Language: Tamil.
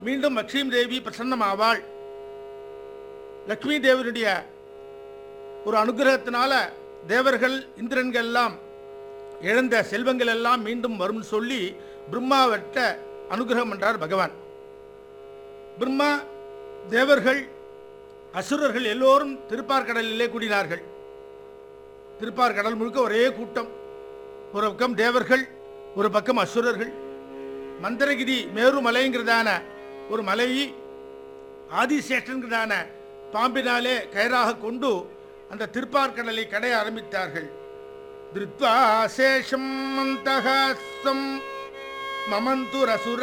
மீண்டும் லட்சுமி தேவி பிரசன்னமாவாள் லட்சுமி தேவனுடைய ஒரு அனுகிரகத்தினால தேவர்கள் இந்திரன்கள் எல்லாம் இழந்த செல்வங்கள் எல்லாம் மீண்டும் வரும்னு சொல்லி பிரம்மாவற்ற அனுகிரகம் என்றார் பகவான் பிரம்மா தேவர்கள் அசுரர்கள் எல்லோரும் திருப்பார்கடலிலே கூடினார்கள் திருப்பார்கடல் முழுக்க ஒரே கூட்டம் ஒரு பக்கம் தேவர்கள் ஒரு பக்கம் அசுரர்கள் மந்திரகிரி மேருமலைங்கிறதான ஒரு மலையை ஆதிசேஷன்கிறதான பாம்பினாலே கயிறாக கொண்டு அந்த திருப்பார்கடலை கடைய ஆரம்பித்தார்கள் திருத்வா சேஷம் மந்தகாஸ்தம் மமந்து ரசுர